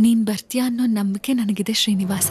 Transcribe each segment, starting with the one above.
ನೀನ್ ಬರ್ತೀಯ ಅನ್ನೋ ನಂಬಿಕೆ ನನಗಿದೆ ಶ್ರೀನಿವಾಸ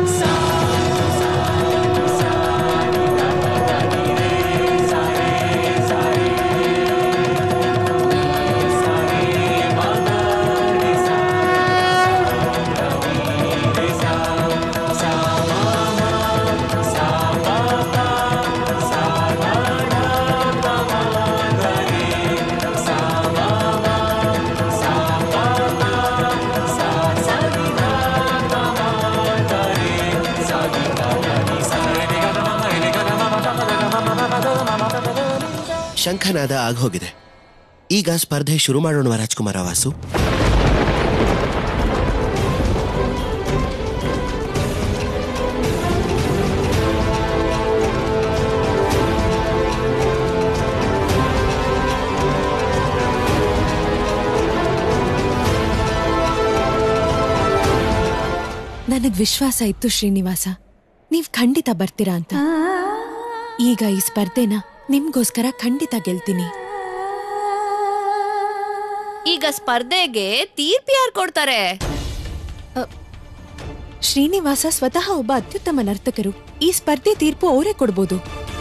ಶಂಖನಾದ ಆಗೋಗಿದೆ ಈಗ ಸ್ಪರ್ಧೆ ಶುರು ಮಾಡೋಣ ರಾಜ್ಕುಮಾರ ವಾಸು ನನಗ್ ವಿಶ್ವಾಸ ಇತ್ತು ಶ್ರೀನಿವಾಸ ನೀವ್ ಖಂಡಿತ ಬರ್ತೀರಾ ಅಂತ ಈಗ ಈ ಸ್ಪರ್ಧೆನ ನಿಮ್ಗೋಸ್ಕರ ಖಂಡಿತ ಗೆಲ್ತೀನಿ ಈಗ ಸ್ಪರ್ಧೆಗೆ ತೀರ್ಪು ಯಾರು ಕೊಡ್ತಾರೆ ಶ್ರೀನಿವಾಸ ಸ್ವತಃ ಒಬ್ಬ ಅತ್ಯುತ್ತಮ ನರ್ತಕರು ಈ ಸ್ಪರ್ಧೆ ತೀರ್ಪು ಅವರೇ ಕೊಡ್ಬೋದು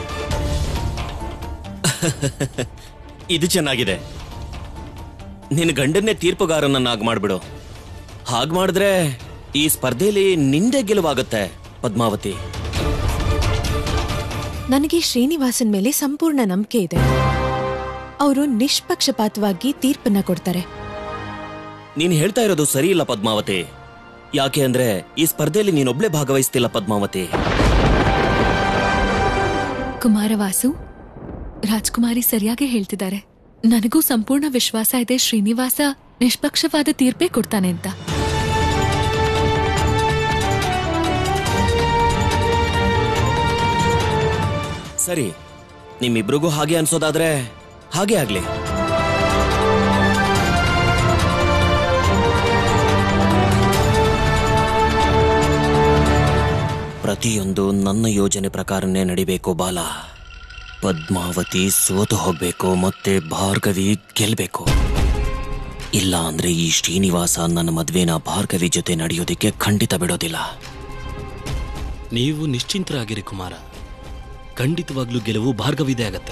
ಇದು ಚೆನ್ನಾಗಿದೆ ನಿನ್ನ ಗಂಡನ್ನೇ ತೀರ್ಪುಗಾರನನ್ನಾಗಿ ಮಾಡ್ಬಿಡು ಹಾಗ್ ಮಾಡಿದ್ರೆ ಈ ಸ್ಪರ್ಧೆಯಲ್ಲಿ ನಿಂದೆ ಗೆಲುವಾಗುತ್ತೆ ಪದ್ಮಾವತಿ ನನಗೆ ಶ್ರೀನಿವಾಸನ್ ಮೇಲೆ ಸಂಪೂರ್ಣ ನಂಬಿಕೆ ಇದೆ ಅವರು ನಿಷ್ಪಕ್ಷಪಾತವಾಗಿ ತೀರ್ಪನ್ನ ಕೊಡ್ತಾರೆ ನೀನ್ ಹೇಳ್ತಾ ಇರೋದು ಸರಿ ಇಲ್ಲ ಪದ್ಮಾವತಿ ಯಾಕೆ ಅಂದ್ರೆ ಈ ಸ್ಪರ್ಧೆಯಲ್ಲಿ ನೀನೊಬ್ಳೆ ಭಾಗವಹಿಸ್ತಿಲ್ಲ ಪದ್ಮಾವತಿ ಕುಮಾರವಾಸು ರಾಜ್ಕುಮಾರಿ ಸರಿಯಾಗಿ ಹೇಳ್ತಿದ್ದಾರೆ ನನಗೂ ಸಂಪೂರ್ಣ ವಿಶ್ವಾಸ ಇದೆ ಶ್ರೀನಿವಾಸ ನಿಷ್ಪಕ್ಷವಾದ ತೀರ್ಪೇ ಕೊಡ್ತಾನೆ ಅಂತ ಸರಿ ನಿಮ್ಮಿಬ್ರಿಗೂ ಹಾಗೆ ಅನ್ಸೋದಾದ್ರೆ ಹಾಗೆ ಆಗ್ಲಿ ಪ್ರತಿಯೊಂದು ನನ್ನ ಯೋಜನೆ ಪ್ರಕಾರನೇ ನಡಿಬೇಕು ಬಾಲ ಪದ್ಮಾವತಿ ಸೋತು ಹೋಗ್ಬೇಕು ಮತ್ತೆ ಭಾರ್ಗವಿ ಗೆಲ್ಬೇಕು ಇಲ್ಲ ಅಂದ್ರೆ ಈ ಶ್ರೀನಿವಾಸ ನನ್ನ ಮದ್ವೆನ ಭಾರ್ಗವಿ ಜೊತೆ ನಡೆಯೋದಿಕ್ಕೆ ಖಂಡಿತ ಬಿಡೋದಿಲ್ಲ ನೀವು ನಿಶ್ಚಿಂತರಾಗಿರಿ ಕುಮಾರ ಖಂಡಿತವಾಗ್ಲೂ ಗೆಲುವು ಭಾರ್ಗವಿದೆ ಆಗತ್ತೆ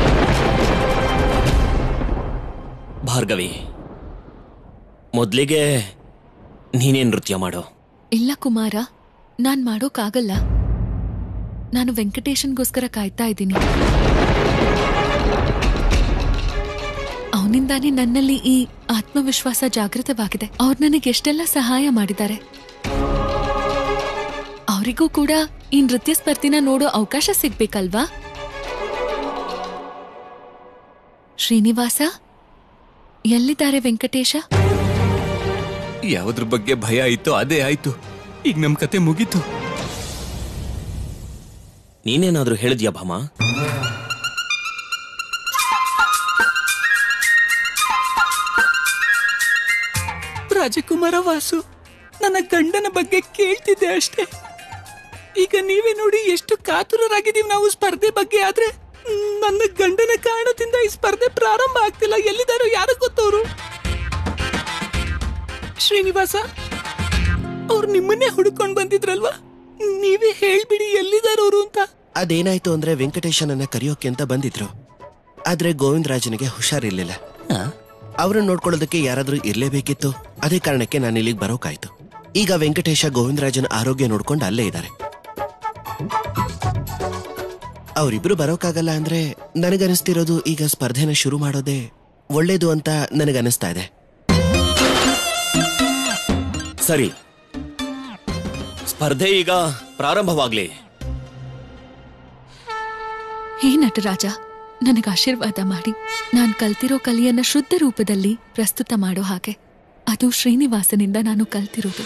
ಭಾರ್ಗವಿ ಮೊದ್ಲಿಗೆ ನೀನೇ ನೃತ್ಯ ಮಾಡೋ ಇಲ್ಲ ಕುಮಾರ ನಾನ್ ಮಾಡೋಕ್ಕಾಗಲ್ಲ ನಾನು ವೆಂಕಟೇಶನ್ಗೋಸ್ಕರ ಕಾಯ್ತಾ ಇದ್ದೀನಿ ಅವನಿಂದಾನೇ ನನ್ನಲ್ಲಿ ಈ ಆತ್ಮವಿಶ್ವಾಸ ಜಾಗೃತವಾಗಿದೆ ಅವ್ರು ನನಗೆ ಎಷ್ಟೆಲ್ಲ ಸಹಾಯ ಮಾಡಿದ್ದಾರೆ ಅವರಿಗೂ ಕೂಡ ಈ ನೃತ್ಯ ಸ್ಪರ್ಧಿನ ನೋಡೋ ಅವಕಾಶ ಸಿಗ್ಬೇಕಲ್ವಾ ಶ್ರೀನಿವಾಸ ಎಲ್ಲಿದ್ದಾರೆ ವೆಂಕಟೇಶ ಯಾವುದ್ರ ಬಗ್ಗೆ ಭಯ ಆಯ್ತೋ ಅದೇ ಆಯ್ತು ಈಗ ನಮ್ ಕತೆ ಮುಗೀತು ನೀನೇನಾದ್ರೂ ಹೇಳಿದ್ಯಾ ಭಾಮ ರಾಜಕುಮಾರ ವಾಸು ನನ್ನ ಗಂಡನ ಬಗ್ಗೆ ಕೇಳ್ತಿದ್ದೆ ಅಷ್ಟೇ ಈಗ ನೀವೇ ನೋಡಿ ಎಷ್ಟು ಕಾತುರರಾಗಿದ್ದೀವಿ ನಾವು ಸ್ಪರ್ಧೆ ಬಗ್ಗೆ ಆದ್ರೆ ಮ್, ನನ್ನ ಗಂಡನ ಕಾರಣದಿಂದ ಈ ಸ್ಪರ್ಧೆ ಪ್ರಾರಂಭ ಆಗ್ತಿಲ್ಲ ಎಲ್ಲಿದ್ದಾರೋ ಯಾರು ಗೊತ್ತವ್ರು ಶ್ರೀನಿವಾಸ ಅವ್ರು ನಿಮ್ಮನ್ನೇ ಹುಡುಕೊಂಡ್ ಬಂದಿದ್ರಲ್ವಾ ನೀವೇ ಹೇಳ್ಬಿಡಿ ಎಲ್ಲಿದ್ದಾರವ್ರು ಅಂತ ಅದೇನಾಯ್ತು ಅಂದ್ರೆ ವೆಂಕಟೇಶನನ್ನ ಕರೆಯೋಕೆ ಅಂತ ಬಂದಿದ್ರು ಆದ್ರೆ ಗೋವಿಂದರಾಜನಿಗೆ ಹುಷಾರಿರ್ಲಿಲ್ಲ ಅವ್ರನ್ನ ನೋಡ್ಕೊಳ್ಳೋದಕ್ಕೆ ಯಾರಾದ್ರೂ ಇರ್ಲೇಬೇಕಿತ್ತು ಅದೇ ಕಾರಣಕ್ಕೆ ನಾನು ಇಲ್ಲಿಗೆ ಬರೋಕಾಯ್ತು ಈಗ ವೆಂಕಟೇಶ ಗೋವಿಂದರಾಜನ ಆರೋಗ್ಯ ನೋಡ್ಕೊಂಡು ಅಲ್ಲೇ ಇದ್ದಾರೆ ಅವರಿಬ್ರು ಬರೋಕ್ಕಾಗಲ್ಲ ಅಂದ್ರೆ ನನಗನಿಸ್ತಿರೋದು ಈಗ ಸ್ಪರ್ಧೆನ ಶುರು ಮಾಡೋದೇ ಒಳ್ಳೇದು ಅಂತ ನನಗನ್ನಿಸ್ತಾ ಇದೆ ಸರಿ ಸ್ಪರ್ಧೆ ಈಗ ಪ್ರಾರಂಭವಾಗ್ಲಿ ಹೇ ನಟರಾಜ ನನಗೆ ಆಶೀರ್ವಾದ ಮಾಡಿ ನಾನ್ ಕಲ್ತಿರೋ ಕಲೆಯನ್ನ ಶುದ್ಧ ರೂಪದಲ್ಲಿ ಪ್ರಸ್ತುತ ಮಾಡೋ ಹಾಗೆ ಅದು ಶ್ರೀನಿವಾಸನಿಂದ ನಾನು ಕಲ್ತಿರೋದು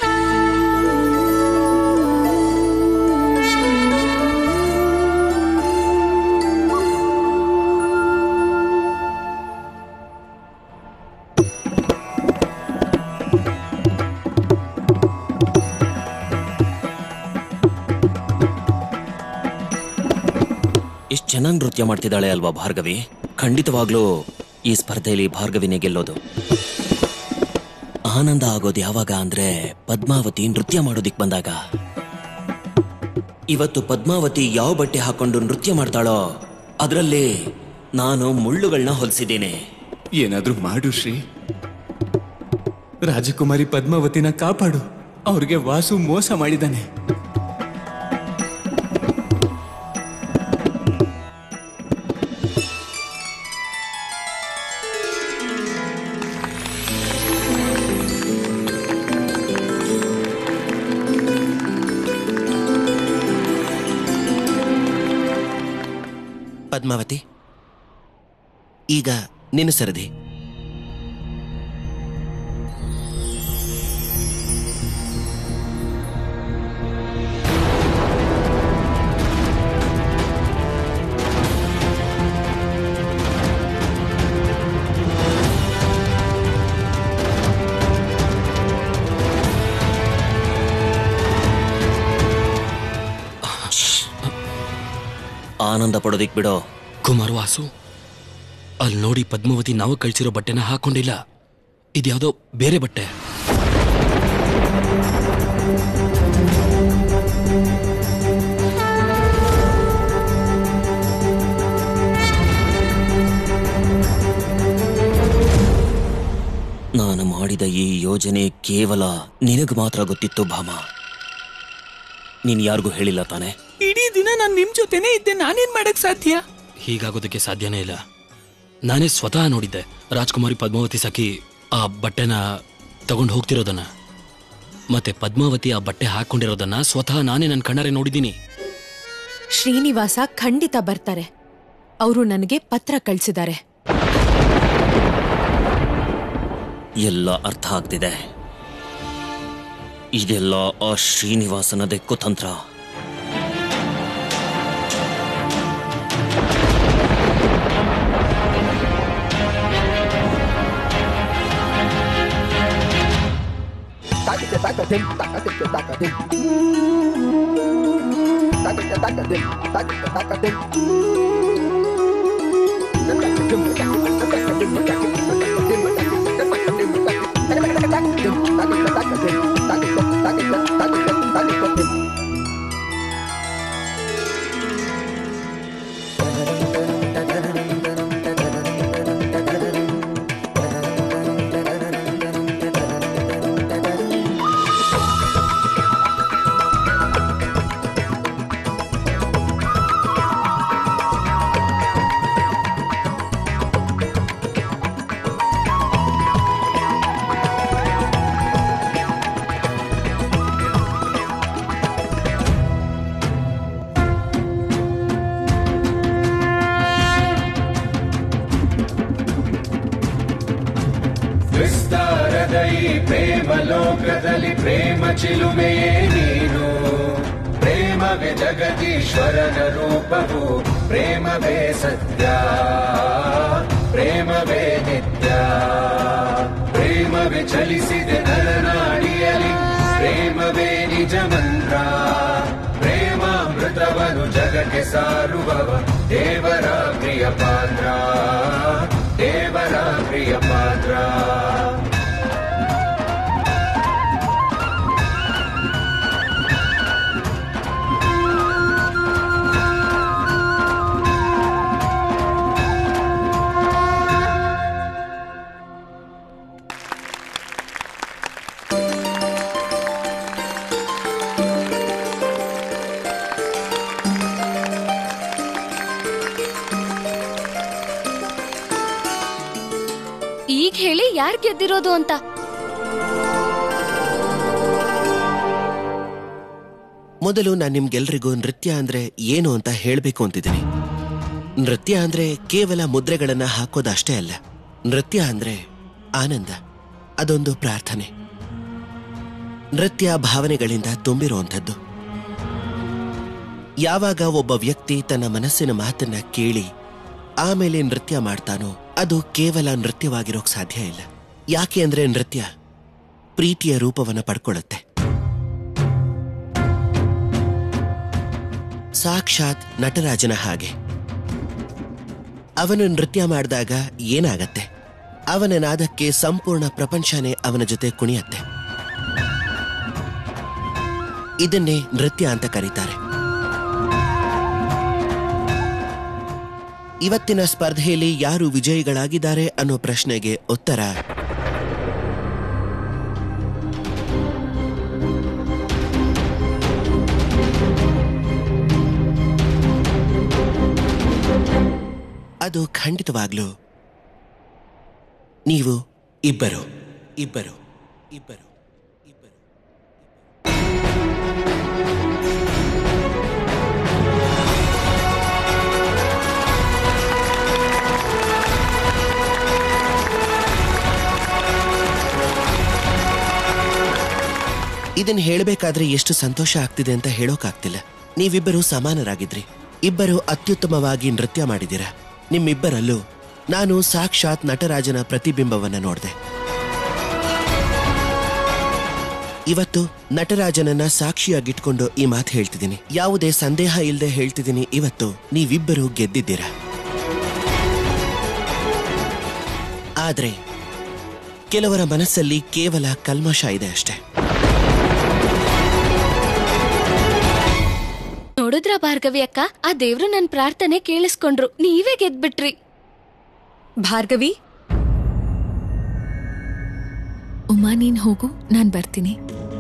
ಎಷ್ಟು ಚೆನ್ನಾಗಿ ನೃತ್ಯ ಮಾಡ್ತಿದ್ದಾಳೆ ಅಲ್ವಾ ಭಾರ್ಗವಿ ಖಂಡಿತವಾಗ್ಲೂ ಈ ಸ್ಪರ್ಧೆಯಲ್ಲಿ ಭಾರ್ಗವಿನೇ ಗೆಲ್ಲೋದು ಆ ಆನಂದ ಆಗೋದು ಯಾವಾಗ ಅಂದ್ರೆ ಪದ್ಮಾವತಿ ನೃತ್ಯ ಮಾಡೋದಿಕ್ ಬಂದಾಗ ಇವತ್ತು ಪದ್ಮಾವತಿ ಯಾವ ಬಟ್ಟೆ ಹಾಕೊಂಡು ನೃತ್ಯ ಮಾಡ್ತಾಳೋ ಅದರಲ್ಲಿ ನಾನು ಮುಳ್ಳುಗಳನ್ನ ಹೊಲಿಸಿದ್ದೇನೆ ಏನಾದ್ರೂ ಮಾಡು ಶ್ರೀ ರಾಜಕುಮಾರಿ ಪದ್ಮಾವತಿನ ಕಾಪಾಡು ಅವ್ರಿಗೆ ವಾಸು ಮೋಸ ಮಾಡಿದಾನೆ ಪದ್ಮಾವತಿ ಈಗ ನಿನ್ನ ಸರದಿ ಆನಂದ ಪಡೋದಿಕ್ ಬಿಡೋ ಕುಮಾರ್ ವಾಸು ಅಲ್ಲಿ ನೋಡಿ ಪದ್ಮಾವತಿ ನಾವು ಕಳ್ಸಿರೋ ಬಟ್ಟೆನ ಹಾಕೊಂಡಿಲ್ಲ ಇದ್ಯಾವುದೋ ಬೇರೆ ಬಟ್ಟೆ ನಾನು ಮಾಡಿದ ಈ ಯೋಜನೆ ಕೇವಲ ನಿನಗೆ ಮಾತ್ರ ಗೊತ್ತಿತ್ತು ಭಾಮ ನೀನ್ ಯಾರಿಗೂ ಹೇಳಿಲ್ಲ ತಾನೆ ಇಡೀ ದಿನ ನಾನ್ ನಿಮ್ ಜೊತೆನೇ ಇದ್ದೆ ನಾನೇನ್ ಮಾಡಕ್ ಸಾಧ್ಯ ಹೀಗಾಗೋದಕ್ಕೆ ಸಾಧ್ಯನೇ ಇಲ್ಲ ನಾನೇ ಸ್ವತಃ ನೋಡಿದ್ದೆ ರಾಜ್ಕುಮಾರಿ ಪದ್ಮಾವತಿ ಸಖಿ ಆ ಬಟ್ಟೆನ ತಗೊಂಡು ಹೋಗ್ತಿರೋದನ್ನ ಮತ್ತೆ ಪದ್ಮಾವತಿ ಆ ಬಟ್ಟೆ ಹಾಕೊಂಡಿರೋದನ್ನ ಸ್ವತಃ ನಾನೇ ನನ್ನ ಕಣ್ಣಾರೆ ನೋಡಿದ್ದೀನಿ ಶ್ರೀನಿವಾಸ ಖಂಡಿತ ಬರ್ತಾರೆ ಅವರು ನನಗೆ ಪತ್ರ ಕಳ್ಸಿದ್ದಾರೆ ಎಲ್ಲ ಅರ್ಥ ಆಗ್ತಿದೆ ಇದೆಲ್ಲ ಆ ಶ್ರೀನಿವಾಸನದೇ ಕುತಂತ್ರ ವಿಸ್ತಾರದ ಈ ಪ್ರೇಮ ಲೋಕದಲ್ಲಿ ಪ್ರೇಮ ಚಿಲುಮೆಯೇ ನೀನು ಪ್ರೇಮವೇ ಜಗದೀಶ್ವರನ ರೂಪವು ಪ್ರೇಮವೇ ಸತ್ಯ ಪ್ರೇಮವೇ ನಿತ್ಯ ಪ್ರೇಮವೇ ಚಲಿಸಿದೆ ನರನಾಡಿಯಲಿ ಪ್ರೇಮವೇ ನಿಜ ಮಂತ್ರ ಪ್ರೇಮಾಮೃತವನು ಜಗಕ್ಕೆ ಸಾರುವವ ದೇವರ ಪ್ರಿಯ ಪಾತ್ರ ದೇವರ ಪ್ರಿಯ ಪಾತ್ರ ಈಗ ಹೇಳಿ ಯಾರ್ ಗೆದ್ದಿರೋದು ಅಂತ ಮೊದಲು ನಾನು ನಿಮ್ಗೆಲ್ರಿಗೂ ನೃತ್ಯ ಅಂದ್ರೆ ಏನು ಅಂತ ಹೇಳ್ಬೇಕು ಅಂತಿದ್ದೀನಿ ನೃತ್ಯ ಅಂದ್ರೆ ಕೇವಲ ಮುದ್ರೆಗಳನ್ನ ಹಾಕೋದಷ್ಟೇ ಅಲ್ಲ ನೃತ್ಯ ಅಂದ್ರೆ ಆನಂದ ಅದೊಂದು ಪ್ರಾರ್ಥನೆ ನೃತ್ಯ ಭಾವನೆಗಳಿಂದ ತುಂಬಿರುವಂಥದ್ದು ಯಾವಾಗ ಒಬ್ಬ ವ್ಯಕ್ತಿ ತನ್ನ ಮನಸ್ಸಿನ ಮಾತನ್ನ ಕೇಳಿ ಆಮೇಲೆ ನೃತ್ಯ ಮಾಡ್ತಾನೋ ಅದು ಕೇವಲ ನೃತ್ಯವಾಗಿರೋಕ್ ಸಾಧ್ಯ ಇಲ್ಲ ಯಾಕೆ ಅಂದ್ರೆ ನೃತ್ಯ ಪ್ರೀತಿಯ ರೂಪವನ್ನ ಪಡ್ಕೊಳ್ಳುತ್ತೆ ಸಾಕ್ಷಾತ್ ನಟರಾಜನ ಹಾಗೆ ಅವನು ನೃತ್ಯ ಮಾಡಿದಾಗ ಏನಾಗತ್ತೆ ಅವನ ನಾದಕ್ಕೆ ಸಂಪೂರ್ಣ ಪ್ರಪಂಚನೇ ಅವನ ಜೊತೆ ಕುಣಿಯತ್ತೆ ಇದನ್ನೇ ನೃತ್ಯ ಅಂತ ಕರೀತಾರೆ ಇವತ್ತಿನ ಸ್ಪರ್ಧೆಯಲ್ಲಿ ಯಾರು ವಿಜಯಿಗಳಾಗಿದ್ದಾರೆ ಅನ್ನೋ ಪ್ರಶ್ನೆಗೆ ಉತ್ತರ ಅದು ಖಂಡಿತವಾಗ್ಲೂ ನೀವು ಇಬ್ಬರು ಇಬ್ಬರು ಇಬ್ಬರು ಇಬ್ಬರು ಇದನ್ನ ಹೇಳಬೇಕಾದ್ರೆ ಎಷ್ಟು ಸಂತೋಷ ಆಗ್ತಿದೆ ಅಂತ ಹೇಳೋಕಾಗ್ತಿಲ್ಲ ನೀವಿಬ್ಬರು ಸಮಾನರಾಗಿದ್ರಿ ಇಬ್ಬರು ಅತ್ಯುತ್ತಮವಾಗಿ ನೃತ್ಯ ಮಾಡಿದಿರ ನಿಮ್ಮಿಬ್ಬರಲ್ಲೂ ನಾನು ಸಾಕ್ಷಾತ್ ನಟರಾಜನ ಪ್ರತಿಬಿಂಬವನ್ನ ನೋಡಿದೆ ಇವತ್ತು ನಟರಾಜನನ್ನ ಸಾಕ್ಷಿಯಾಗಿಟ್ಕೊಂಡು ಈ ಮಾತು ಹೇಳ್ತಿದ್ದೀನಿ ಯಾವುದೇ ಸಂದೇಹ ಇಲ್ಲದೆ ಹೇಳ್ತಿದ್ದೀನಿ ಇವತ್ತು ನೀವಿಬ್ಬರು ಗೆದ್ದಿದ್ದೀರ ಆದ್ರೆ ಕೆಲವರ ಮನಸ್ಸಲ್ಲಿ ಕೇವಲ ಕಲ್ಮಶ ಇದೆ ಅಷ್ಟೇ ನೋಡಿದ್ರ ಭಾರ್ಗವಿ ಅಕ್ಕ ಆ ದೇವ್ರು ನನ್ ಪ್ರಾರ್ಥನೆ ಕೇಳಿಸ್ಕೊಂಡ್ರು ನೀವೇ ಗೆದ್ಬಿಟ್ರಿ ಭಾರ್ಗವಿ ಉಮಾ ನೀನ್ ಹೋಗು ನಾನ್ ಬರ್ತೀನಿ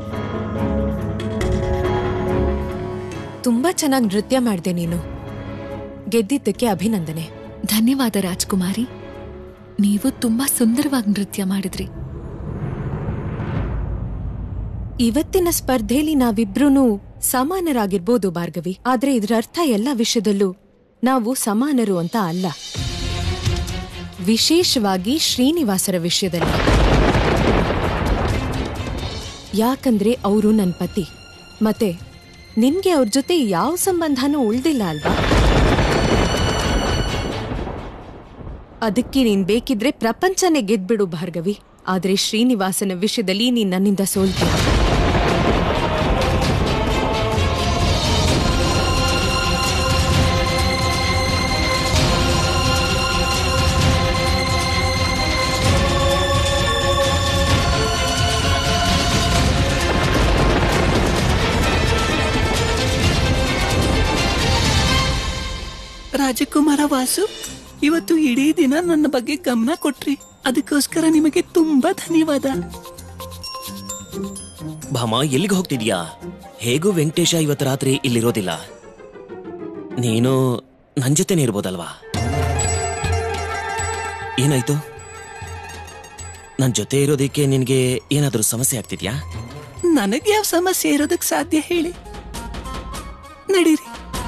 ತುಂಬಾ ಚೆನ್ನಾಗಿ ನೃತ್ಯ ಮಾಡಿದೆ ನೀನು ಗೆದ್ದಿದ್ದಕ್ಕೆ ಅಭಿನಂದನೆ ಧನ್ಯವಾದ ರಾಜ್ಕುಮಾರಿ ನೀವು ತುಂಬಾ ಸುಂದರವಾಗಿ ನೃತ್ಯ ಮಾಡಿದ್ರಿ ಇವತ್ತಿನ ಸ್ಪರ್ಧೆಯಲ್ಲಿ ನಾವಿಬ್ರು ಸಮಾನರಾಗಿರ್ಬೋದು ಭಾರ್ಗವಿ ಆದ್ರೆ ಇದರ ಅರ್ಥ ಎಲ್ಲ ವಿಷಯದಲ್ಲೂ ನಾವು ಸಮಾನರು ಅಂತ ಅಲ್ಲ ವಿಶೇಷವಾಗಿ ಶ್ರೀನಿವಾಸರ ವಿಷಯದಲ್ಲಿ ಯಾಕಂದ್ರೆ ಅವರು ನನ್ನ ಪತಿ ಮತ್ತೆ ನಿಮ್ಗೆ ಅವ್ರ ಜೊತೆ ಯಾವ ಸಂಬಂಧನೂ ಉಳ್ದಿಲ್ಲ ಅಲ್ವಾ ಅದಕ್ಕೆ ನೀನ್ ಬೇಕಿದ್ರೆ ಪ್ರಪಂಚನೇ ಗೆದ್ಬಿಡು ಭಾರ್ಗವಿ ಆದ್ರೆ ಶ್ರೀನಿವಾಸನ ವಿಷಯದಲ್ಲಿ ನೀನ್ ನನ್ನಿಂದ ಸೋಲ್ತೀಯ ರಾಜಕುಮಾರ ವಾಸು ಇವತ್ತು ಇಡೀ ದಿನ ನನ್ನ ಬಗ್ಗೆ ಗಮನ ಕೊಟ್ರಿ ಅದಕ್ಕೋಸ್ಕರ ನಿಮಗೆ ತುಂಬಾ ಧನ್ಯವಾದ ಭಾಮ ಎಲ್ಲಿಗೆ ಹೋಗ್ತಿದ್ಯಾ ಹೇಗೂ ವೆಂಕಟೇಶ ಇವತ್ತು ರಾತ್ರಿ ಇಲ್ಲಿರೋದಿಲ್ಲ ನೀನು ನನ್ ಜೊತೆನೇ ಇರ್ಬೋದಲ್ವಾ ಏನಾಯ್ತು ನನ್ ಜೊತೆ ಇರೋದಕ್ಕೆ ನಿನ್ಗೆ ಏನಾದ್ರೂ ಸಮಸ್ಯೆ ಆಗ್ತಿದ್ಯಾ ನನಗೆ ಯಾವ ಸಮಸ್ಯೆ ಇರೋದಕ್ಕೆ ಸಾಧ್ಯ ಹೇಳಿ ನಡೀರಿ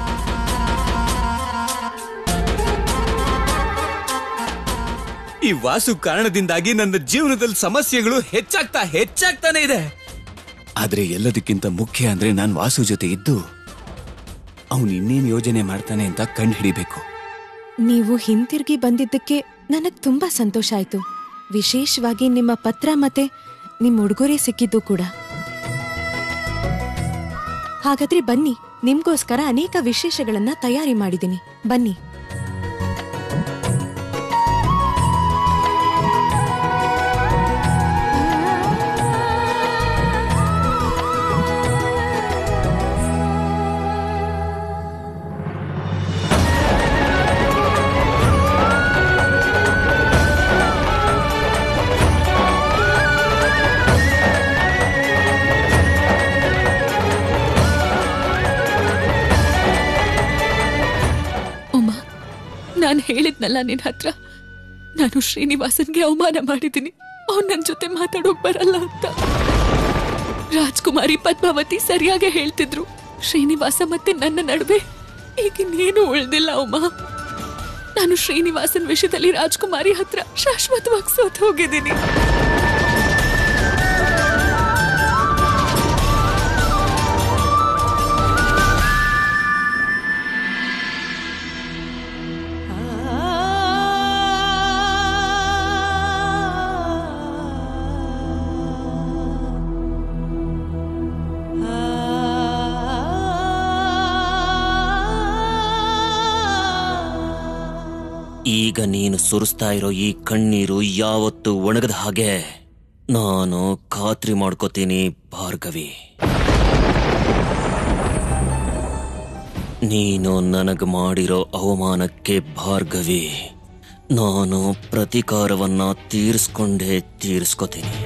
ಈ ವಾಸು ಕಾರಣದಿಂದಾಗಿ ನನ್ನ ಜೀವನದಲ್ಲಿ ಸಮಸ್ಯೆಗಳು ಹೆಚ್ಚಾಗ್ತಾ ಹೆಚ್ಚಾಗ್ತಾನೆ ಇದೆ ಆದ್ರೆ ಎಲ್ಲದಕ್ಕಿಂತ ಮುಖ್ಯ ಅಂದ್ರೆ ನಾನ್ ವಾಸು ಜೊತೆ ಇದ್ದು ಅವನು ಇನ್ನೇನ್ ಯೋಜನೆ ಮಾಡ್ತಾನೆ ಅಂತ ಕಂಡು ಹಿಡಿಬೇಕು ನೀವು ಹಿಂತಿರುಗಿ ಬಂದಿದ್ದಕ್ಕೆ ನನಗ್ ತುಂಬಾ ಸಂತೋಷ ಆಯ್ತು ವಿಶೇಷವಾಗಿ ನಿಮ್ಮ ಪತ್ರ ಮತ್ತೆ ನಿಮ್ ಉಡುಗೊರೆ ಸಿಕ್ಕಿದ್ದು ಕೂಡ ಹಾಗಾದ್ರೆ ಬನ್ನಿ ನಿಮ್ಗೋಸ್ಕರ ಅನೇಕ ವಿಶೇಷಗಳನ್ನ ತಯಾರಿ ಮಾಡಿದ್ದೀನಿ ಬನ್ನಿ ಉಮಾ ನಾನು ಹೇಳಿದ್ನಲ್ಲ ನಿನ್ ಹತ್ರ ನಾನು ಶ್ರೀನಿವಾಸನ್ಗೆ ಅವಮಾನ ಮಾಡಿದ್ದೀನಿ ಅವ್ನ್ ನನ್ ಜೊತೆ ಮಾತಾಡೋಕ್ ಬರಲ್ಲ ಅಂತ ರಾಜ್ಕುಮಾರಿ ಪದ್ಮಾವತಿ ಸರಿಯಾಗಿ ಹೇಳ್ತಿದ್ರು ಶ್ರೀನಿವಾಸ ಮತ್ತೆ ನನ್ನ ನಡುವೆ ಈಗ ಇನ್ನೇನು ಉಳ್ದಿಲ್ಲ ಉಮಾ ನಾನು ಶ್ರೀನಿವಾಸನ್ ವಿಷಯದಲ್ಲಿ ರಾಜ್ಕುಮಾರಿ ಹತ್ರ ಶಾಶ್ವತವಾಗಿ ಸೋತ್ ಹೋಗಿದ್ದೀನಿ ಈಗ ನೀನು ಸುರಿಸ್ತಾ ಇರೋ ಈ ಕಣ್ಣೀರು ಯಾವತ್ತು ಒಣಗದ ಹಾಗೆ ನಾನು ಖಾತ್ರಿ ಮಾಡ್ಕೋತೀನಿ ಭಾರ್ಗವಿ ನೀನು ನನಗ್ ಮಾಡಿರೋ ಅವಮಾನಕ್ಕೆ ಭಾರ್ಗವಿ ನಾನು ಪ್ರತಿಕಾರವನ್ನ ತೀರಿಸ್ಕೊಂಡೇ ತೀರಿಸ್ಕೋತೀನಿ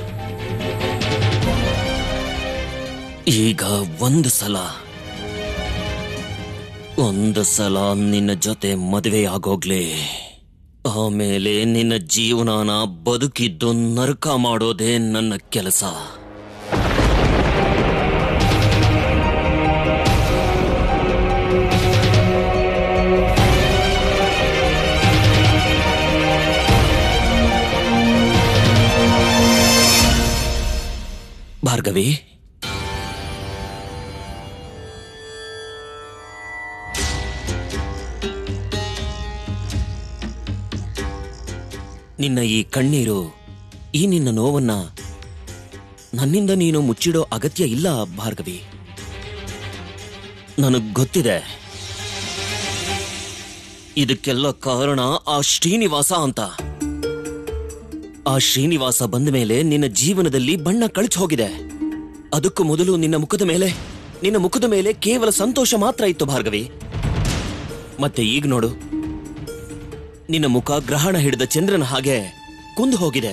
ಈಗ ಒಂದು ಸಲ ಒಂದು ಸಲ ನಿನ್ನ ಜೊತೆ ಮದುವೆಯಾಗೋಗ್ಲಿ ಆಮೇಲೆ ನಿನ್ನ ಜೀವನಾನ ಬದುಕಿದ್ದು ನರಕ ಮಾಡೋದೇ ನನ್ನ ಕೆಲಸ ಭಾರ್ಗವಿ ನಿನ್ನ ಈ ಕಣ್ಣೀರು ಈ ನಿನ್ನ ನೋವನ್ನ ನನ್ನಿಂದ ನೀನು ಮುಚ್ಚಿಡೋ ಅಗತ್ಯ ಇಲ್ಲ ಭಾರ್ಗವಿ ನನಗ್ ಗೊತ್ತಿದೆ ಇದಕ್ಕೆಲ್ಲ ಕಾರಣ ಆ ಶ್ರೀನಿವಾಸ ಅಂತ ಆ ಶ್ರೀನಿವಾಸ ಬಂದ ಮೇಲೆ ನಿನ್ನ ಜೀವನದಲ್ಲಿ ಬಣ್ಣ ಕಳಚಿ ಹೋಗಿದೆ ಅದಕ್ಕೂ ಮೊದಲು ನಿನ್ನ ಮುಖದ ಮೇಲೆ ನಿನ್ನ ಮುಖದ ಮೇಲೆ ಕೇವಲ ಸಂತೋಷ ಮಾತ್ರ ಇತ್ತು ಭಾರ್ಗವಿ ಮತ್ತೆ ಈಗ ನೋಡು ನಿನ್ನ ಮುಖ ಗ್ರಹಣ ಹಿಡಿದ ಚಂದ್ರನ ಹಾಗೆ ಕುಂದು ಹೋಗಿದೆ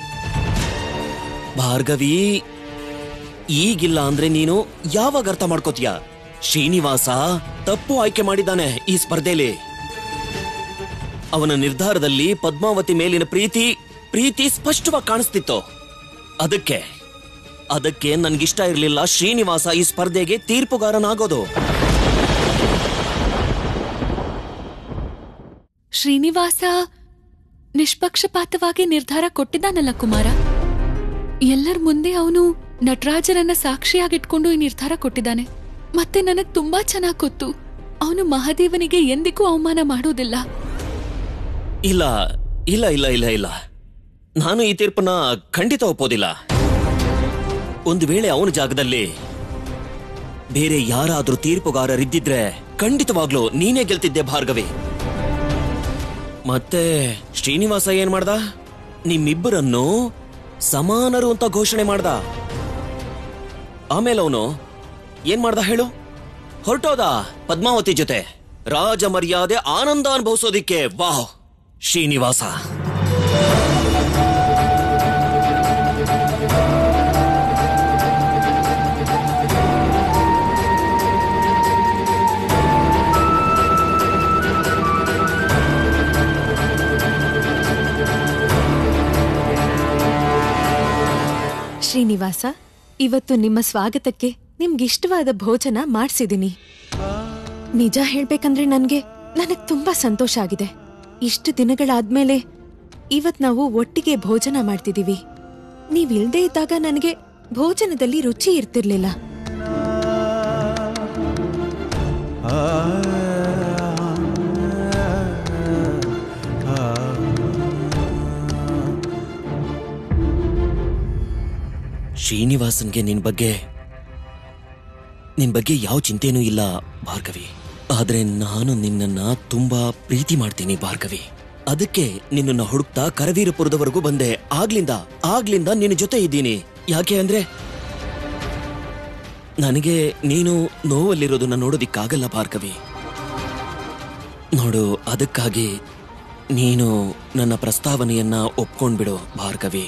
ಭಾರ್ಗವಿ ಈಗಿಲ್ಲ ಅಂದ್ರೆ ನೀನು ಯಾವಾಗ ಅರ್ಥ ಮಾಡ್ಕೋತೀಯ ಶ್ರೀನಿವಾಸ ತಪ್ಪು ಆಯ್ಕೆ ಮಾಡಿದ್ದಾನೆ ಈ ಸ್ಪರ್ಧೆಯಲ್ಲಿ ಅವನ ನಿರ್ಧಾರದಲ್ಲಿ ಪದ್ಮಾವತಿ ಮೇಲಿನ ಪ್ರೀತಿ ಪ್ರೀತಿ ಸ್ಪಷ್ಟವಾಗಿ ಕಾಣಿಸ್ತಿತ್ತು ಅದಕ್ಕೆ ಅದಕ್ಕೆ ನನ್ಗಿಷ್ಟ ಇರಲಿಲ್ಲ ಶ್ರೀನಿವಾಸ ಈ ಸ್ಪರ್ಧೆಗೆ ತೀರ್ಪುಗಾರನಾಗೋದು ಶ್ರೀನಿವಾಸ ನಿಷ್ಪಕ್ಷಪಾತವಾಗಿ ನಿರ್ಧಾರ ಕೊಟ್ಟಿದ್ದಾನಲ್ಲ ಕುಮಾರ ಎಲ್ಲರ ಮುಂದೆ ಅವನು ನಟರಾಜರನ್ನ ಸಾಕ್ಷಿಯಾಗಿಟ್ಕೊಂಡು ಈ ನಿರ್ಧಾರ ಕೊಟ್ಟಿದ್ದಾನೆ ಮತ್ತೆ ನನಗ್ ತುಂಬಾ ಚೆನ್ನಾಗ್ ಗೊತ್ತು ಅವನು ಮಹಾದೇವನಿಗೆ ಎಂದಿಗೂ ಅವಮಾನ ಮಾಡೋದಿಲ್ಲ ಇಲ್ಲ ಇಲ್ಲ ಇಲ್ಲ ಇಲ್ಲ ಇಲ್ಲ ನಾನು ಈ ತೀರ್ಪನ್ನ ಖಂಡಿತ ಒಪ್ಪೋದಿಲ್ಲ ಒಂದು ವೇಳೆ ಅವನ ಜಾಗದಲ್ಲಿ ಬೇರೆ ಯಾರಾದ್ರೂ ತೀರ್ಪುಗಾರರಿದ್ದಿದ್ರೆ ಖಂಡಿತವಾಗ್ಲೂ ನೀನೇ ಗೆಲ್ತಿದ್ದೆ ಭಾರ್ಗವಿ ಮತ್ತೆ ಶ್ರೀನಿವಾಸ ಏನ್ ಮಾಡ್ದ ನಿಮ್ಮಿಬ್ಬರನ್ನು ಸಮಾನರು ಅಂತ ಘೋಷಣೆ ಮಾಡ್ದ ಆಮೇಲೆ ಅವನು ಏನ್ ಮಾಡ್ದ ಹೇಳು ಹೊರಟೋದ ಪದ್ಮಾವತಿ ಜೊತೆ ರಾಜ ಮರ್ಯಾದೆ ಆನಂದ ಅನುಭವಿಸೋದಿಕ್ಕೆ ವಾಹ್ ಶ್ರೀನಿವಾಸ ಶ್ರೀನಿವಾಸ ಇವತ್ತು ನಿಮ್ಮ ಸ್ವಾಗತಕ್ಕೆ ನಿಮ್ಗಿಷ್ಟವಾದ ಭೋಜನ ಮಾಡ್ಸಿದೀನಿ ನಿಜ ಹೇಳ್ಬೇಕಂದ್ರೆ ನನ್ಗೆ ನನಗ್ ತುಂಬಾ ಸಂತೋಷ ಆಗಿದೆ ಇಷ್ಟು ದಿನಗಳಾದ್ಮೇಲೆ ಇವತ್ ನಾವು ಒಟ್ಟಿಗೆ ಭೋಜನ ಮಾಡ್ತಿದೀವಿ ನೀವಿಲ್ದೇ ಇದ್ದಾಗ ನನಗೆ ಭೋಜನದಲ್ಲಿ ರುಚಿ ಇರ್ತಿರ್ಲಿಲ್ಲ ಶ್ರೀನಿವಾಸನ್ಗೆ ನಿನ್ ಬಗ್ಗೆ ನಿನ್ ಬಗ್ಗೆ ಯಾವ ಚಿಂತೆನೂ ಇಲ್ಲ ಭಾರ್ಗವಿ ಆದ್ರೆ ನಾನು ನಿನ್ನನ್ನ ತುಂಬಾ ಪ್ರೀತಿ ಮಾಡ್ತೀನಿ ಭಾರ್ಗವಿ ಅದಕ್ಕೆ ನಿನ್ನನ್ನ ಹುಡುಕ್ತಾ ಕರವೀರಪುರದವರೆಗೂ ಬಂದೆ ಆಗ್ಲಿಂದ ಆಗ್ಲಿಂದ ನಿನ್ನ ಜೊತೆ ಇದ್ದೀನಿ ಯಾಕೆ ಅಂದ್ರೆ ನನಗೆ ನೀನು ನೋವಲ್ಲಿರೋದನ್ನ ನೋಡೋದಿಕ್ಕಾಗಲ್ಲ ಭಾರ್ಗವಿ ನೋಡು ಅದಕ್ಕಾಗಿ ನೀನು ನನ್ನ ಪ್ರಸ್ತಾವನೆಯನ್ನ ಒಪ್ಕೊಂಡ್ಬಿಡು ಭಾರ್ಗವಿ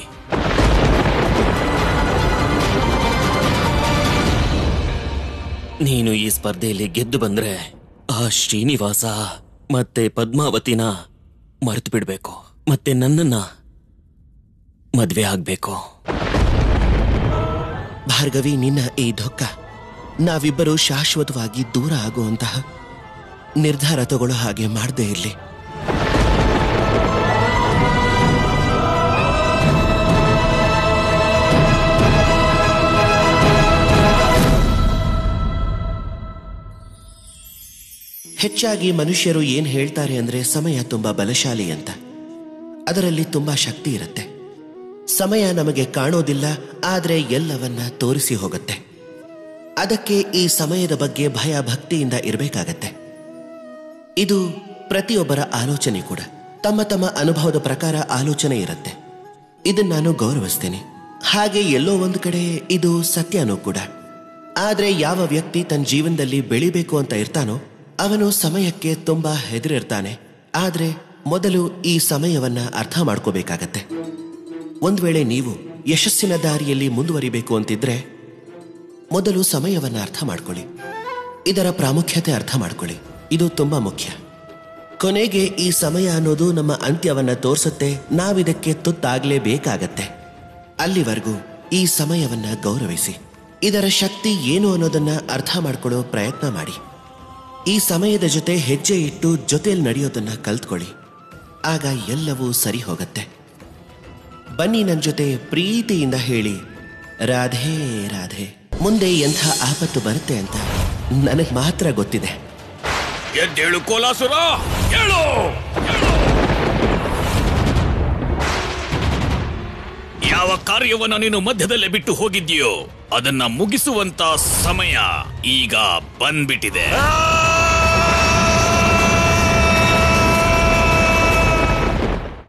ನೀನು ಈ ಸ್ಪರ್ಧೆಯಲ್ಲಿ ಗೆದ್ದು ಬಂದ್ರೆ ಆ ಶ್ರೀನಿವಾಸ ಮತ್ತೆ ಪದ್ಮಾವತಿನ ಮರೆತು ಬಿಡ್ಬೇಕು ಮತ್ತೆ ನನ್ನನ್ನ ಮದ್ವೆ ಆಗ್ಬೇಕು ಭಾರ್ಗವಿ ನಿನ್ನ ಈ ದುಃಖ ನಾವಿಬ್ಬರು ಶಾಶ್ವತವಾಗಿ ದೂರ ಆಗುವಂತಹ ನಿರ್ಧಾರ ತಗೊಳ್ಳೋ ಹಾಗೆ ಮಾಡದೇ ಇರಲಿ ಹೆಚ್ಚಾಗಿ ಮನುಷ್ಯರು ಏನ್ ಹೇಳ್ತಾರೆ ಅಂದ್ರೆ ಸಮಯ ತುಂಬಾ ಬಲಶಾಲಿ ಅಂತ ಅದರಲ್ಲಿ ತುಂಬಾ ಶಕ್ತಿ ಇರುತ್ತೆ ಸಮಯ ನಮಗೆ ಕಾಣೋದಿಲ್ಲ ಆದ್ರೆ ಎಲ್ಲವನ್ನ ತೋರಿಸಿ ಹೋಗುತ್ತೆ ಅದಕ್ಕೆ ಈ ಸಮಯದ ಬಗ್ಗೆ ಭಯ ಭಕ್ತಿಯಿಂದ ಇರಬೇಕಾಗತ್ತೆ ಇದು ಪ್ರತಿಯೊಬ್ಬರ ಆಲೋಚನೆ ಕೂಡ ತಮ್ಮ ತಮ್ಮ ಅನುಭವದ ಪ್ರಕಾರ ಆಲೋಚನೆ ಇರುತ್ತೆ ಇದನ್ನ ನಾನು ಗೌರವಿಸ್ತೇನೆ ಹಾಗೆ ಎಲ್ಲೋ ಒಂದು ಕಡೆ ಇದು ಸತ್ಯನೂ ಕೂಡ ಆದ್ರೆ ಯಾವ ವ್ಯಕ್ತಿ ತನ್ನ ಜೀವನದಲ್ಲಿ ಬೆಳಿಬೇಕು ಅಂತ ಇರ್ತಾನೋ ಅವನು ಸಮಯಕ್ಕೆ ತುಂಬಾ ಹೆದರಿರ್ತಾನೆ ಆದ್ರೆ ಮೊದಲು ಈ ಸಮಯವನ್ನ ಅರ್ಥ ಮಾಡ್ಕೋಬೇಕಾಗತ್ತೆ ಒಂದ್ ವೇಳೆ ನೀವು ಯಶಸ್ಸಿನ ದಾರಿಯಲ್ಲಿ ಮುಂದುವರಿಬೇಕು ಅಂತಿದ್ರೆ ಮೊದಲು ಸಮಯವನ್ನ ಅರ್ಥ ಮಾಡ್ಕೊಳ್ಳಿ ಇದರ ಪ್ರಾಮುಖ್ಯತೆ ಅರ್ಥ ಮಾಡ್ಕೊಳ್ಳಿ ಇದು ತುಂಬಾ ಮುಖ್ಯ ಕೊನೆಗೆ ಈ ಸಮಯ ಅನ್ನೋದು ನಮ್ಮ ಅಂತ್ಯವನ್ನ ತೋರಿಸುತ್ತೆ ನಾವಿದಕ್ಕೆ ತುತ್ತಾಗ್ಲೇಬೇಕಾಗತ್ತೆ ಅಲ್ಲಿವರೆಗೂ ಈ ಸಮಯವನ್ನ ಗೌರವಿಸಿ ಇದರ ಶಕ್ತಿ ಏನು ಅನ್ನೋದನ್ನ ಅರ್ಥ ಮಾಡ್ಕೊಳ್ಳೋ ಪ್ರಯತ್ನ ಮಾಡಿ ಈ ಸಮಯದ ಜೊತೆ ಹೆಜ್ಜೆ ಇಟ್ಟು ಜೊತೆಯಲ್ಲಿ ನಡೆಯೋದನ್ನ ಕಲ್ತ್ಕೊಳ್ಳಿ ಆಗ ಎಲ್ಲವೂ ಸರಿ ಹೋಗತ್ತೆ ಬನ್ನಿ ನನ್ನ ಜೊತೆ ಪ್ರೀತಿಯಿಂದ ಹೇಳಿ ರಾಧೆ ರಾಧೆ ಮುಂದೆ ಎಂಥ ಆಪತ್ತು ಬರುತ್ತೆ ಅಂತ ನನಗೆ ಮಾತ್ರ ಗೊತ್ತಿದೆ ಎದ್ದೇಳು ಕೋಲಾಸುರ ಹೇಳು ಯಾವ ಕಾರ್ಯವನ್ನ ನೀನು ಮಧ್ಯದಲ್ಲೇ ಬಿಟ್ಟು ಹೋಗಿದ್ಯೋ ಅದನ್ನ ಮುಗಿಸುವಂತ ಸಮಯ ಈಗ ಬಂದ್ಬಿಟ್ಟಿದೆ